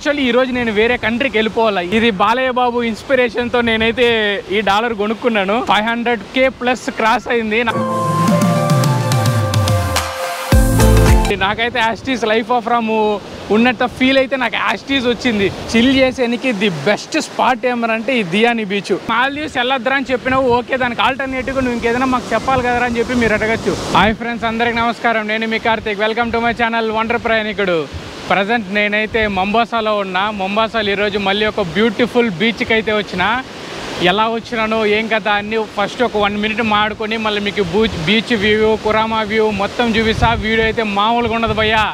actually ఈ రోజు నేను వేరే కంట్రీకి వెళ్ళిపోవాలి ఇది బాలయ్య బాబు ఇన్స్పిరేషన్ తో నేనైతే ఈ డాలర్ కొనుక్కున్నాను five hundred K plus cross అయింది నా- నాకైతే యాస్టీస్ లైఫ్ ఆఫ్ రామ్ ఉన్నట్టు ఫీల్ అయితే నాకు యాస్టీస్ వచ్చింది చిల్ చేసేనికి ది బెస్ట్ స్పాట్ ఏమరంటే ఈ దియాని బీచ్ మాల్దీవ్స్ వెళ్ళొద్దురా అని చెప్పినావు ఓకే దానికి ఆల్టర్నేటివ్ నువ్వు ఇంకేదైనా మాకు చెప్పాలి కదరా అని చెప్పి మీరు అడగచ్చు హాయ్ ఫ్రెండ్స్ అందరికి నమస్కారం నేను మీ Karthik welcome to my channel wonder ప్రయాణికుడు ప్రజెంట్ నేనైతే మొంబాసాలో ఉన్నా మొంబాసాలో ఈరోజు మళ్ళీ ఒక బ్యూటిఫుల్ బీచ్కి అయితే వచ్చిన ఎలా వచ్చినానో ఏం కదా అన్ని ఫస్ట్ ఒక వన్ మినిట్ మాడుకొని మళ్ళీ మీకు బూచ్ బీచ్ వ్యూ కురామా వ్యూ మొత్తం చూపిస్తా వీడియో అయితే మామూలుగా ఉండదు భయ్యా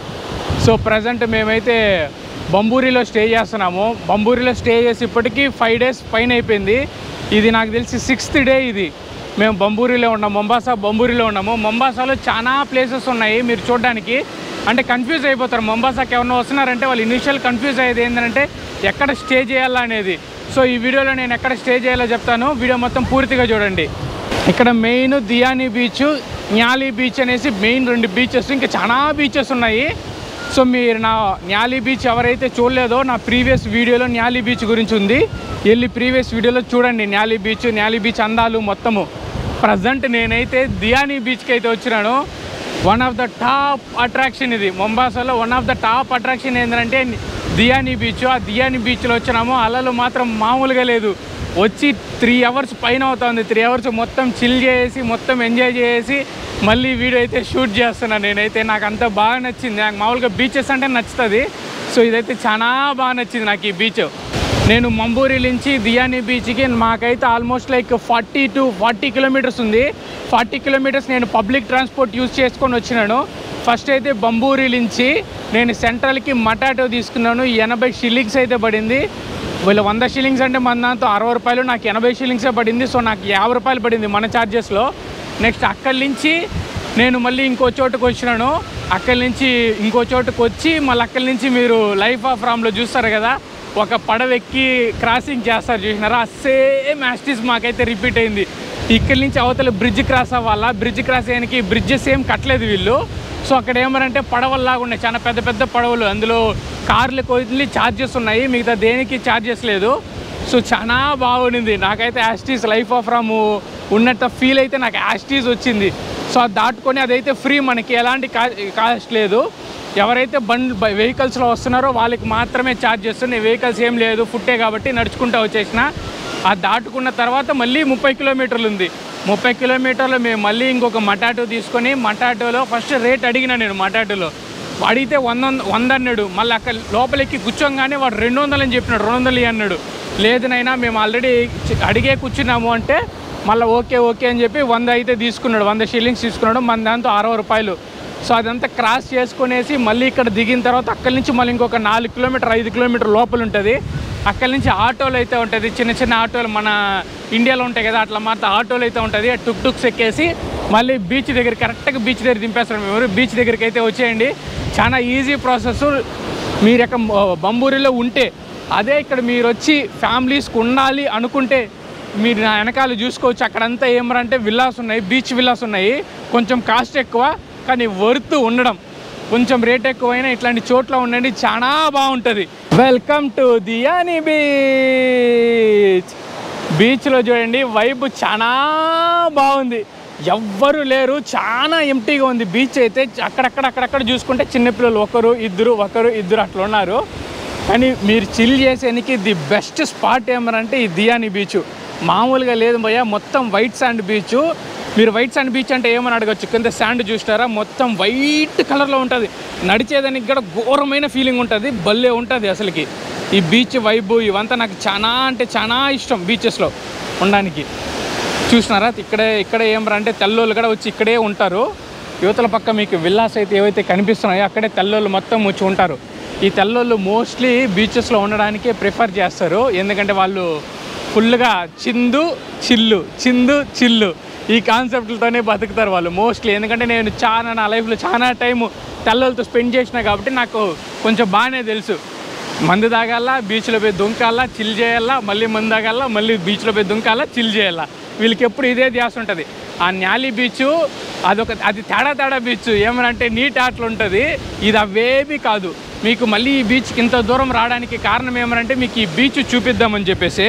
సో ప్రజెంట్ మేమైతే బంబూరిలో స్టే చేస్తున్నాము బంబూరిలో స్టే చేసి ఇప్పటికీ ఫైవ్ డేస్ పైన అయిపోయింది ఇది నాకు తెలిసి సిక్స్త్ డే ఇది మేము బంబూరిలో ఉన్నాం మొంబాసా బంబూరిలో ఉన్నాము మొంబాసాలో చాలా ప్లేసెస్ ఉన్నాయి మీరు చూడడానికి అంటే కన్ఫ్యూజ్ అయిపోతారు మొంబాసాకి ఎవరైనా వస్తున్నారంటే వాళ్ళు ఇనిషియల్ కన్ఫ్యూజ్ అయ్యేది ఏంటంటే ఎక్కడ స్టే చేయాలా అనేది సో ఈ వీడియోలో నేను ఎక్కడ స్టే చేయాలో చెప్తాను వీడియో మొత్తం పూర్తిగా చూడండి ఇక్కడ main Diani beach Nyali beach అనేసి మెయిన్ రెండు బీచెస్ ఇంకా చాలా బీచెస్ ఉన్నాయి సో మీరు నా న్యాలి బీచ్ ఎవరైతే చూడలేదో నా ప్రీవియస్ వీడియోలో న్యాలి బీచ్ గురించి ఉంది వెళ్ళి ప్రీవియస్ వీడియోలో చూడండి న్యాలి బీచ్ న్యాలి బీచ్ అందాలు మొత్తము ప్రజెంట్ నేనైతే దియాని బీచ్కి అయితే వచ్చినాను one of the top attraction ఇది మొంబాసాలో one of the top attraction ఏంటంటే దియాని బీచ్ ఆ దియాని బీచ్లో వచ్చినాము అలలు మాత్రం మామూలుగా లేదు వచ్చి త్రీ అవర్స్ పైన అవుతుంది త్రీ అవర్స్ మొత్తం చిల్ చేసి మొత్తం ఎంజాయ్ చేసి మళ్ళీ వీడియో అయితే షూట్ చేస్తున్నాను నేనైతే నాకు అంత బాగా నచ్చింది నాకు మామూలుగా బీచెస్ అంటే నచ్చుతుంది సో ఇదైతే చాలా బాగా నచ్చింది నాకు ఈ బీచ్ నేను మంబూరి నుంచి దియాని బీచ్కి మాకైతే almost like forty to forty kilometres ఉంది ఫార్టీ కిలోమీటర్స్ నేను పబ్లిక్ ట్రాన్స్పోర్ట్ యూజ్ చేసుకొని వచ్చినాను ఫస్ట్ అయితే బంబూరి నుంచి నేను సెంట్రల్కి మటాటో తీసుకున్నాను ఎనభై షిల్లింగ్స్ అయితే పడింది వీళ్ళు వంద షిల్లింగ్స్ అంటే మన దాంతో అరవై రూపాయలు నాకు ఎనభై షిల్లింగ్సే పడింది సో నాకు యాభై రూపాయలు పడింది మన ఛార్జెస్లో నెక్స్ట్ అక్కడి నుంచి నేను మళ్ళీ ఇంకో చోటుకు వచ్చినాను అక్కడి నుంచి ఇంకో చోటుకు వచ్చి మళ్ళీ అక్కడి నుంచి మీరు లైఫ్ ఆఫ్ రామ్లో చూస్తారు కదా ఒక పడవ ఎక్కి క్రాసింగ్ చేస్తారు చూసినారా సేమ్ యాస్టిస్ మాకైతే రిపీట్ అయింది ఇక్కడి నుంచి అవతల బ్రిడ్జ్ క్రాస్ అవ్వాలా బ్రిడ్జ్ క్రాస్ అయ్యానికి బ్రిడ్జెస్ ఏం కట్టలేదు వీళ్ళు సో అక్కడ ఏమనంటే పడవల్లాగా ఉన్నాయి చాలా పెద్ద పెద్ద పడవలు అందులో కార్లకు వదిలి ఛార్జెస్ ఉన్నాయి మిగతా దేనికి ఛార్జెస్ లేదు సో చాలా బాగుండింది నాకైతే యాస్టీస్ లైఫ్ ఆఫ్ రామ్ ఉన్నట్టు ఫీల్ అయితే నాకు యాస్టీస్ వచ్చింది సో అది దాటుకొని అదైతే ఫ్రీ మనకి ఎలాంటి కా కాస్ట్ లేదు ఎవరైతే బండ్ వెహికల్స్లో వస్తున్నారో వాళ్ళకి మాత్రమే ఛార్జ్ చేస్తున్నాయి వెహికల్స్ ఏం లేదు ఫుట్టే కాబట్టి నడుచుకుంటూ వచ్చేసిన అది దాటుకున్న తర్వాత మళ్ళీ ముప్పై కిలోమీటర్లు ఉంది ముప్పై కిలోమీటర్లు మేము మళ్ళీ ఇంకొక మటాటో తీసుకొని మటాటోలో ఫస్ట్ రేట్ అడిగిన నేను మటాటోలో అడిగితే వంద వంద అన్నాడు మళ్ళీ అక్కడ లోపలికి కూర్చోగానే వాడు రెండు వందలు అని చెప్పినాడు రెండు వందలు ఇయ్యి అన్నాడు లేదు నైనా మేము ఆల్రెడీ అడిగే కూర్చున్నాము అంటే మళ్ళీ ఓకే ఓకే అని చెప్పి వంద అయితే తీసుకున్నాడు వంద షిల్లింగ్స్ తీసుకున్నాడు మన దాంతో అరవై రూపాయలు సో అదంతా క్రాస్ చేసుకునేసి మళ్ళీ ఇక్కడ దిగిన తర్వాత అక్కడి నుంచి మళ్ళీ ఇంకొక నాలుగు కిలోమీటర్ ఐదు కిలోమీటర్ లోపల ఉంటుంది అక్కడి నుంచి ఆటోలు అయితే ఉంటుంది చిన్న చిన్న ఆటోలు మన ఇండియాలో ఉంటాయి కదా అట్లా మాత్రం ఆటోలు అయితే ఉంటుంది ఆ టుక్ టుక్స్ ఎక్కేసి మళ్ళీ బీచ్ దగ్గర కరెక్ట్గా బీచ్ దగ్గర దింపేస్తారు మేము బీచ్ దగ్గరికి అయితే వచ్చేయండి చాలా ఈజీ ప్రాసెస్ మీరు ఎక్కడ బంబూరిలో ఉంటే అదే ఇక్కడ మీరు వచ్చి ఫ్యామిలీస్కి ఉండాలి అనుకుంటే మీరు నా వెనకాల చూసుకోవచ్చు అక్కడంతా ఏమరంటే విల్లాస్ ఉన్నాయి బీచ్ విల్లాస్ ఉన్నాయి కొంచెం కాస్ట్ ఎక్కువ కానీ వర్త్ ఉండడం కొంచెం రేట్ ఎక్కువైనా ఇట్లాంటి చోట్ల ఉండండి చాలా బాగుంటుంది వెల్కమ్ టు దియాని బీచ్ బీచ్లో చూడండి వైబ్ చాలా బాగుంది ఎవ్వరు లేరు చాలా ఎంటీగా ఉంది బీచ్ అయితే అక్కడక్కడ అక్కడక్కడ చూసుకుంటే చిన్నపిల్లలు ఒకరు ఇద్దరు ఒకరు ఇద్దరు అట్లా ఉన్నారు కానీ మీరు చిల్ చేసేనికి ది బెస్ట్ స్పాట్ ఏమనంటే ఈ దియాని బీచ్ మామూలుగా లేదు భయ్య మొత్తం వైట్ శాండ్ బీచ్ మీరు వైట్ శాండ్ బీచ్ అంటే ఏమని అడగచ్చు కింద శాండ్ చూసినారా మొత్తం వైట్ కలర్లో ఉంటుంది నడిచేదానికి కూడా ఘోరమైన ఫీలింగ్ ఉంటుంది భలే ఉంటుంది అసలుకి ఈ బీచ్ వైబ్ ఇవంతా నాకు చాలా అంటే చాలా ఇష్టం బీచెస్లో ఉండడానికి చూసినారా ఇక్కడే ఇక్కడే ఏమరా అంటే తెల్లోళ్ళు కూడా వచ్చి ఇక్కడే ఉంటారు యువతల పక్క మీకు విల్లాస్ అయితే ఏవైతే కనిపిస్తున్నాయో అక్కడే తెల్లోళ్ళు మొత్తం వచ్చి ఉంటారు ఈ తెల్లోళ్ళు మోస్ట్లీ బీచెస్లో ఉండడానికే ప్రిఫర్ చేస్తారు ఎందుకంటే వాళ్ళు ఫుల్గా చిందు చిల్లు చిందు చిల్లు ఈ కాన్సెప్ట్లతోనే బతుకుతారు వాళ్ళు మోస్ట్లీ ఎందుకంటే నేను చాలా నా లైఫ్లో చాలా టైము తెల్లలతో స్పెండ్ చేసిన కాబట్టి నాకు కొంచెం బాగానే తెలుసు మందు తాగాల బీచ్లో పోయి దుంకాలా చిల్ చేయాలా మళ్ళీ మందు తాగాల మళ్ళీ బీచ్లో పోయి దుంకాలా చిల్ చేయాలా వీళ్ళకి ఎప్పుడు ఇదే ధ్యాస ఉంటుంది ఆ న్యాలి బీచ్ అదొక అది తేడా తేడా బీచ్ ఏమనంటే నీట్ ఆటలు ఉంటుంది ఇది అవేవి కాదు మీకు మళ్ళీ ఈ బీచ్కి ఇంత దూరం రావడానికి కారణం ఏమనంటే మీకు ఈ బీచ్ చూపిద్దామని చెప్పేసి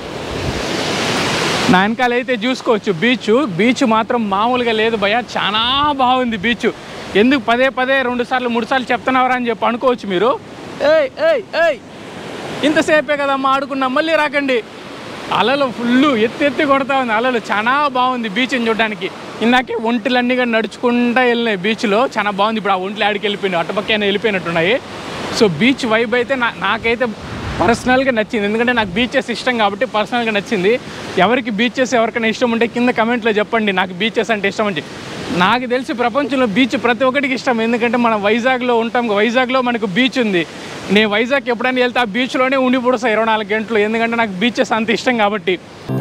నా వెనకాల అయితే చూసుకోవచ్చు బీచ్ బీచ్ మాత్రం మామూలుగా లేదు భయ చాలా బాగుంది బీచ్ ఎందుకు పదే పదే రెండు సార్లు మూడు సార్లు చెప్తున్నావరా అని చెప్పి అనుకోవచ్చు మీరు ఏయ్ ఏయ్ ఏయ్ ఇంతసేపే కదమ్మా ఆడుకున్నాం మళ్ళీ రాకండి అలలు ఫుల్ ఎత్తి ఎత్తి కొడతా ఉంది అలలు చాలా బాగుంది బీచ్ని చూడడానికి ఇందాకే ఒంటిలన్నీ కూడా నడుచుకుంటా వెళ్ళినాయి బీచ్లో చాలా బాగుంది ఇప్పుడు ఆ ఒంట్లు ఆడికి వెళ్ళిపోయినాయి అటుపక్కన వెళ్ళిపోయినట్టున్నాయి సో బీచ్ వైబ్ అయితే నా నాకైతే పర్సనల్గా నచ్చింది ఎందుకంటే నాకు బీచెస్ ఇష్టం కాబట్టి పర్సనల్గా నచ్చింది ఎవరికి బీచెస్ ఎవరికైనా ఇష్టం ఉంటే కింద కమెంట్లో చెప్పండి నాకు బీచెస్ అంటే ఇష్టం అంటే నాకు తెలిసి ప్రపంచంలో బీచ్ ప్రతి ఒక్కటికి ఇష్టం ఎందుకంటే మనం వైజాగ్లో ఉంటాం వైజాగ్లో మనకు బీచ్ ఉంది నేను వైజాగ్ ఎప్పుడైనా వెళ్తే ఆ బీచ్లోనే ఉండి పుడతా ఇరవై నాలుగు గంటలు ఎందుకంటే నాకు బీచెస్ అంత ఇష్టం కాబట్టి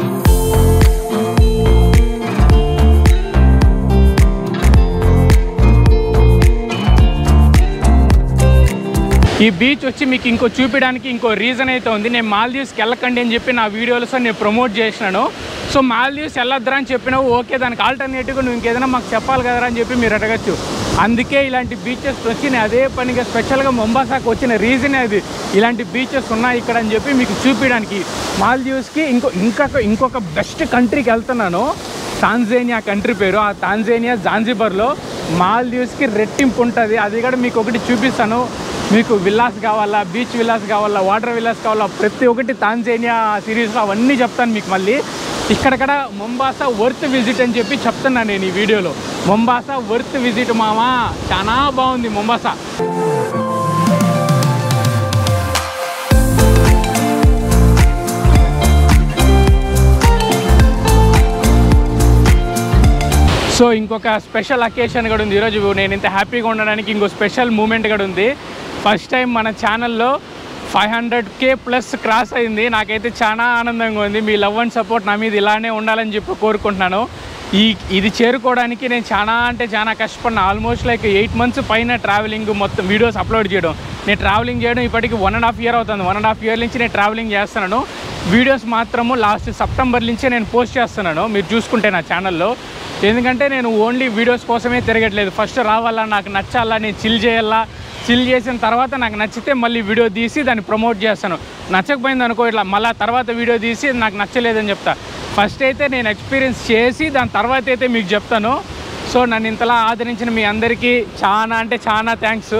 ఈ బీచ్ వచ్చి మీకు ఇంకో చూపించడానికి ఇంకో రీజన్ అయితే ఉంది నేను మాల్దీవ్స్కి వెళ్ళకండి అని చెప్పి నా వీడియోలో నేను ప్రమోట్ చేసినాను సో మాల్దీవ్స్ వెళ్ళొద్దురా అని చెప్పినావు ఓకే దానికి ఆల్టర్నేటివ్గా నువ్వు ఇంకేదైనా మాకు చెప్పాలి కదరా అని చెప్పి మీరు అడగచ్చు అందుకే ఇలాంటి బీచెస్ వచ్చి నేను అదే పనిగా స్పెషల్గా మొంబాసాకు వచ్చిన రీజన్ అది ఇలాంటి బీచెస్ ఉన్నాయి ఇక్కడ అని చెప్పి మీకు చూపించడానికి మాల్దీవ్స్కి ఇంకో ఇంకొక ఇంకొక బెస్ట్ కంట్రీకి వెళ్తున్నాను తాంజేనియా కంట్రీ పేరు ఆ తాంజేనియా జాంజిబర్లో మాల్దీవ్స్కి రెట్టింపు ఉంటుంది అది కూడా మీకు ఒకటి చూపిస్తాను మీకు విల్లాస్ కావాలా బీచ్ విల్లాస్ కావాలా వాటర్ విల్లాస్ కావాలా ప్రతి ఒక్కటి తాంజేనియా సిరీస్లో అవన్నీ చెప్తాను మీకు మళ్ళీ ఇక్కడక్కడ మొంబాసా వర్త్ విజిట్ అని చెప్పి చెప్తున్నాను నేను ఈ వీడియోలో మొంబాసా వర్త్ విజిట్ మామా చాలా బాగుంది మొంబాసా సో ఇంకొక స్పెషల్ అకేషన్ కూడా ఉంది ఈరోజు నేను ఇంత హ్యాపీగా ఉండడానికి ఇంకో స్పెషల్ మూమెంట్ కూడా ఉంది ఫస్ట్ టైం మన ఛానల్లో five hundred K plus cross అయింది నాకైతే చాలా ఆనందంగా ఉంది మీ లవ్ అండ్ సపోర్ట్ నా మీద ఇలానే ఉండాలని చెప్పి కోరుకుంటున్నాను ఈ ఇది చేరుకోవడానికి నేను చాలా అంటే చాలా కష్టపడిన ఆల్మోస్ట్ లైక్ ఎయిట్ మంత్స్ పైన ట్రావెలింగ్ మొత్తం వీడియోస్ అప్లోడ్ చేయడం నేను ట్రావెలింగ్ చేయడం ఇప్పటికి వన్ అండ్ హాఫ్ ఇయర్ అవుతుంది వన్ అండ్ హాఫ్ ఇయర్ నుంచి నేను ట్రావెలింగ్ చేస్తున్నాను వీడియోస్ మాత్రము లాస్ట్ సెప్టెంబర్ నుంచే నేను పోస్ట్ చేస్తున్నాను మీరు చూసుకుంటే నా ఛానల్లో ఎందుకంటే నేను ఓన్లీ వీడియోస్ కోసమే తిరగట్లేదు ఫస్ట్ రావాలా నాకు నచ్చాలా నేను చిల్ చేయాలా చిల్ చేసిన తర్వాత నాకు నచ్చితే మళ్ళీ వీడియో తీసి దాన్ని ప్రమోట్ చేస్తాను నచ్చకపోయింది అనుకో ఇట్లా మళ్ళీ తర్వాత వీడియో తీసి నాకు నచ్చలేదని చెప్తా ఫస్ట్ అయితే నేను ఎక్స్పీరియన్స్ చేసి దాని తర్వాత అయితే మీకు చెప్తాను సో నన్ను ఇంతలా ఆదరించిన మీ అందరికీ చాలా అంటే చాలా థ్యాంక్స్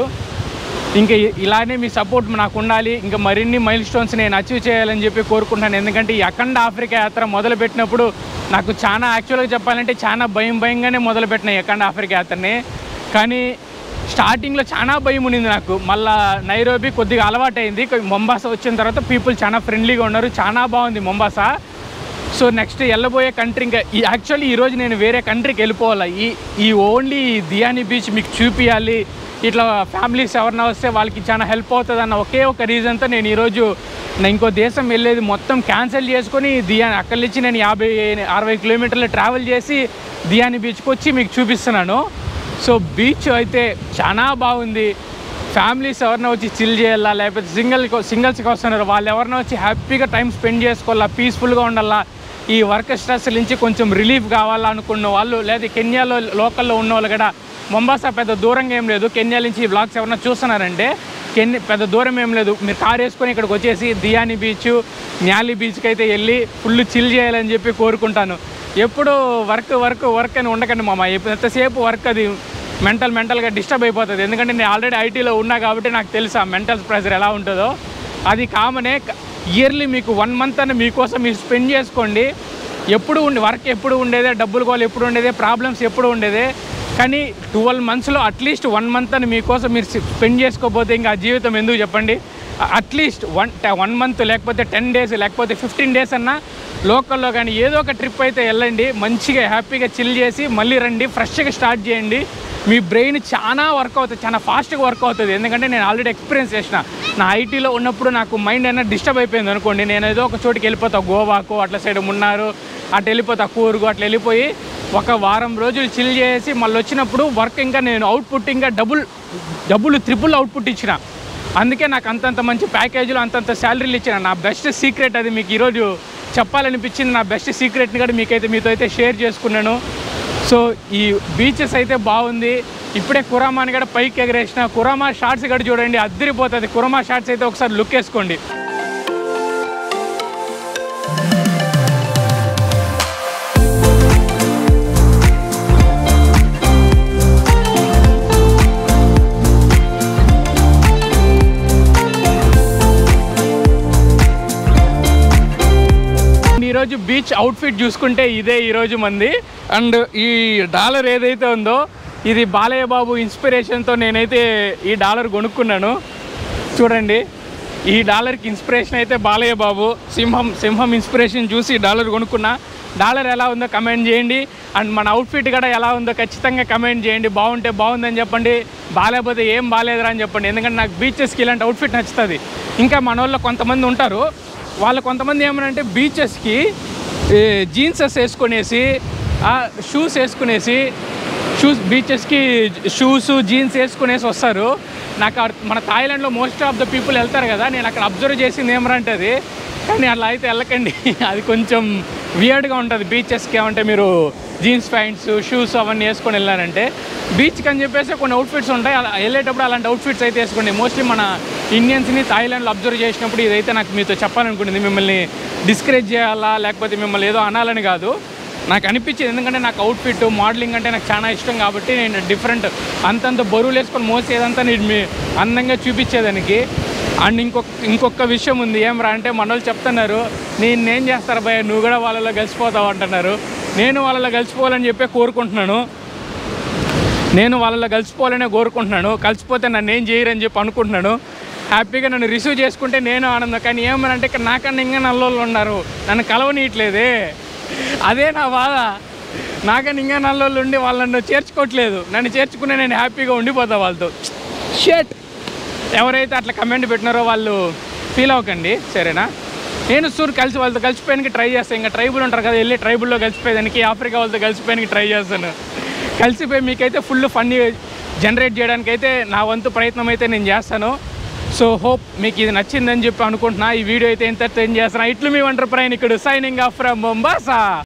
ఇంకా ఇ- ఇలానే మీ సపోర్ట్ నాకు ఉండాలి ఇంకా మరిన్ని మైల్ స్టోన్స్ నేను అచీవ్ చేయాలని చెప్పి కోరుకుంటున్నాను ఎందుకంటే ఈ అఖండ ఆఫ్రికా యాత్ర మొదలుపెట్టినప్పుడు నాకు చాలా యాక్చువల్గా చెప్పాలంటే చాలా భయం భయంగానే మొదలుపెట్టిన ఈ అఖండ ఆఫ్రికా యాత్రని కానీ స్టార్టింగ్లో చాలా భయం ఉండింది నాకు మళ్ళా నైరోబి కొద్దిగా అలవాటైంది మొంబాసా వచ్చిన తర్వాత పీపుల్ చాలా ఫ్రెండ్లీగా ఉన్నారు చాలా బాగుంది మొంబాసా సో నెక్స్ట్ వెళ్ళబోయే కంట్రీ ఇంకా ఈ యాక్చువల్లీ ఈరోజు నేను వేరే కంట్రీకి వెళ్ళిపోవాలి ఈ ఈ ఓన్లీ దియాని బీచ్ మీకు చూపించాలి ఇట్లా ఫ్యామిలీస్ ఎవరైనా వస్తే వాళ్ళకి చాలా హెల్ప్ అవుతుంది అన్న ఒకే ఒక రీజన్తో నేను ఈరోజు నేను ఇంకో దేశం వెళ్ళేది మొత్తం క్యాన్సిల్ చేసుకొని దియాని అక్కడి నుంచి నేను యాభై అరవై కిలోమీటర్లు ట్రావెల్ చేసి దియాని బీచ్కి వచ్చి మీకు చూపిస్తున్నాను సో బీచ్ అయితే చాలా బాగుంది ఫ్యామిలీస్ ఎవరైనా వచ్చి చిల్ చేయాలా లేకపోతే సింగిల్ సింగిల్స్కి వస్తున్నారు వాళ్ళు ఎవరైనా వచ్చి హ్యాపీగా టైం స్పెండ్ చేసుకోవాలా పీస్ఫుల్గా ఉండాలా ఈ వర్క్ స్ట్రెస్ నుంచి కొంచెం రిలీఫ్ కావాలా అనుకున్న వాళ్ళు లేదా కెన్యాలో లోకల్లో ఉన్న వాళ్ళు కూడా మొంబాసా పెద్ద దూరంగా ఏం లేదు కెన్యా నుంచి ఈ బ్లాగ్స్ ఎవరైనా చూస్తున్నారంటే కెన్య పెద్ద దూరం ఏం లేదు మీరు కార్ వేసుకొని ఇక్కడికి వచ్చేసి దియాని బీచ్ న్యాలి బీచ్కి అయితే వెళ్ళి ఫుల్ చిల్ చేయాలని చెప్పి కోరుకుంటాను ఎప్పుడు వర్క్ వర్క్ వర్క్ అని ఉండకండి మామ ఎప్పు- ఎంతసేపు వర్క్ అది మెంటల్ మెంటల్గా డిస్టర్బ్ అయిపోతుంది ఎందుకంటే నేను ఆల్రెడీ ఐటీలో ఉన్నా కాబట్టి నాకు తెలుసు ఆ మెంటల్ ప్రెషర్ ఎలా ఉంటుందో అది కామనే ఇయర్లీ మీకు వన్ మంత్ అని మీకోసం మీరు స్పెండ్ చేసుకోండి ఎప్పుడు ఉండి వర్క్ ఎప్పుడు ఉండేదే డబ్బులు కావాలి ఎప్పుడు ఉండేదే ప్రాబ్లమ్స్ ఎప్పుడు ఉండేదే కానీ ట్వెల్వ్ మంత్స్లో అట్లీస్ట్ వన్ మంత్ అని మీకోసం మీరు స్పెండ్ చేసుకోకపోతే ఇంకా ఆ జీవితం ఎందుకు చెప్పండి అట్లీస్ట్ వన్ వన్ మంత్ లేకపోతే టెన్ డేస్ లేకపోతే ఫిఫ్టీన్ డేస్ అన్నా లోకల్లో కానీ ఏదో ఒక ట్రిప్ అయితే వెళ్ళండి మంచిగా హ్యాపీగా చిల్ చేసి మళ్ళీ రండి ఫ్రెష్గా స్టార్ట్ చేయండి మీ బ్రెయిన్ చాలా వర్క్ అవుతుంది చాలా ఫాస్ట్గా వర్క్ అవుతుంది ఎందుకంటే నేను ఆల్రెడీ ఎక్స్పీరియన్స్ చేసిన నా ఐటీలో ఉన్నప్పుడు నాకు మైండ్ అయినా డిస్టర్బ్ అయిపోయింది అనుకోండి నేను ఏదో ఒక చోటికి వెళ్ళిపోతా గోవాకు అట్లా సైడ్ మున్నారు అట్లా వెళ్ళిపోతా కూరుగు అట్లా వెళ్ళిపోయి ఒక వారం రోజులు చిల్ చేసి మళ్ళీ వచ్చినప్పుడు వర్క్ ఇంకా నేను అవుట్పుట్ ఇంకా డబుల్ డబుల్ త్రిపుల్ అవుట్పుట్ ఇచ్చిన అందుకే నాకు అంతంత మంచి ప్యాకేజీలు అంతంత శాలరీలు ఇచ్చిన నా బెస్ట్ సీక్రెట్ అది మీకు ఈరోజు చెప్పాలనిపించింది నా బెస్ట్ సీక్రెట్ని కూడా మీకైతే మీతో అయితే షేర్ చేసుకున్నాను సో ఈ బీచెస్ అయితే బాగుంది ఇప్పుడే కురామాని కూడా పైకి ఎగరేసిన కురామా షార్ట్స్ కూడా చూడండి అద్దరిపోతుంది కురామా షార్ట్స్ అయితే ఒకసారి లుక్ వేసుకోండి ఈరోజు బీచ్ అవుట్ఫిట్ చూసుకుంటే ఇదే ఈరోజు మంది అండ్ ఈ డాలర్ ఏదైతే ఉందో ఇది బాలయ్య బాబు ఇన్స్పిరేషన్తో నేనైతే ఈ డాలర్ కొనుక్కున్నాను చూడండి ఈ డాలర్కి ఇన్స్పిరేషన్ అయితే బాలయ్య బాబు సింహం సింహం ఇన్స్పిరేషన్ చూసి ఈ డాలర్ కొనుక్కున్నా డాలర్ ఎలా ఉందో కమెంట్ చేయండి అండ్ మన అవుట్ఫిట్ కూడా ఎలా ఉందో ఖచ్చితంగా కమెంట్ చేయండి బాగుంటే బాగుందని చెప్పండి బాగాలేకపోతే ఏం బాగాలేదురా అని చెప్పండి ఎందుకంటే నాకు బీచెస్కి ఇలాంటి అవుట్ఫిట్ నచ్చుతుంది ఇంకా మన వాళ్ళు కొంతమంది ఉంటారు వాళ్ళు కొంతమంది ఏమనంటే బీచెస్కి జీన్సెస్ వేసుకొనేసి షూస్ వేసుకునేసి షూస్ బీచెస్కి షూస్ జీన్స్ వేసుకునేసి వస్తారు నాకు అర్- మన థాయిలాండ్లో మోస్ట్ ఆఫ్ ద పీపుల్ వెళ్తారు కదా నేను అక్కడ అబ్జర్వ్ చేసింది ఏమంటే అది కానీ అలా అయితే వెళ్ళకండి అది కొంచెం వియర్డ్గా ఉంటుంది బీచెస్కి ఏమంటే మీరు జీన్స్ ప్యాంట్స్ షూస్ అవన్నీ వేసుకొని వెళ్ళారంటే బీచ్కి అని చెప్పేసి కొన్ని అవుట్ఫిట్స్ ఉంటాయి అలా వెళ్ళేటప్పుడు అలాంటి అవుట్ఫిట్స్ అయితే వేసుకోండి మోస్ట్లీ మన ఇండియన్స్ని థాయిలాండ్లో అబ్జర్వ్ చేసినప్పుడు ఇదైతే నాకు మీతో చెప్పాలనుకుంటుంది మిమ్మల్ని డిస్కరేజ్ చేయాలా లేకపోతే మిమ్మల్ని ఏదో అనాలని కాదు నాకు అనిపించింది ఎందుకంటే నాకు అవుట్ఫిట్ మోడలింగ్ అంటే నాకు చాలా ఇష్టం కాబట్టి నేను డిఫరెంట్ అంతంత బరువులు వేసుకొని మోసేదంతా నేను మీ అందంగా చూపించేదానికి అండ్ ఇంకొక ఇంకొక విషయం ఉంది ఏం రా అంటే మన వాళ్ళు చెప్తున్నారు నేను నేను చేస్తారు భయ నువ్వు కూడా వాళ్ళలో కలిసిపోతావు అంటున్నారు నేను వాళ్ళలో కలిసిపోవాలని చెప్పి కోరుకుంటున్నాను నేను వాళ్ళలో కలిసిపోవాలనే కోరుకుంటున్నాను కలిసిపోతే నన్ను ఏం చేయరని చెప్పి అనుకుంటున్నాను హ్యాపీగా నన్ను రిసీవ్ చేసుకుంటే నేను ఆనందం కానీ ఏమనంటే ఇక్కడ నాకన్నా ఇంకా నల్లోళ్ళు ఉన్నారు నన్ను కలవనీయట్లేదే అదే నా బాధ నాకన్నా ఇంకా నల్లోళ్ళు ఉండి వాళ్ళు నన్ను చేర్చుకోవట్లేదు నన్ను చేర్చుకునే నేను హ్యాపీగా ఉండిపోతా వాళ్ళతో షేట్ ఎవరైతే అట్లా కమెంట్ పెట్టినారో వాళ్ళు ఫీల్ అవ్వకండి సరేనా నేను సూర్ కలిసి వాళ్ళతో కలిసిపోయానికి ట్రై చేస్తాను ఇంకా ట్రైబుల్ ఉంటారు కదా వెళ్ళి ట్రైబుల్లో కలిసిపోయేదానికి ఆఫ్రికా వాళ్ళతో కలిసిపోయానికి ట్రై చేస్తాను కలిసిపోయి మీకైతే ఫుల్ ఫన్నీ జనరేట్ చేయడానికి అయితే నా వంతు ప్రయత్నం అయితే నేను చేస్తాను సో హోప్ మీకు ఇది నచ్చిందని చెప్పి అనుకుంటున్నా ఈ వీడియో అయితే ఎంతర్టైన్ చేస్తున్నా ఇట్లు మీ వంటర్ ప్రయాణికుడు సైనింగ్ ఆఫ్ ఫ్రమ్ బొంబాసా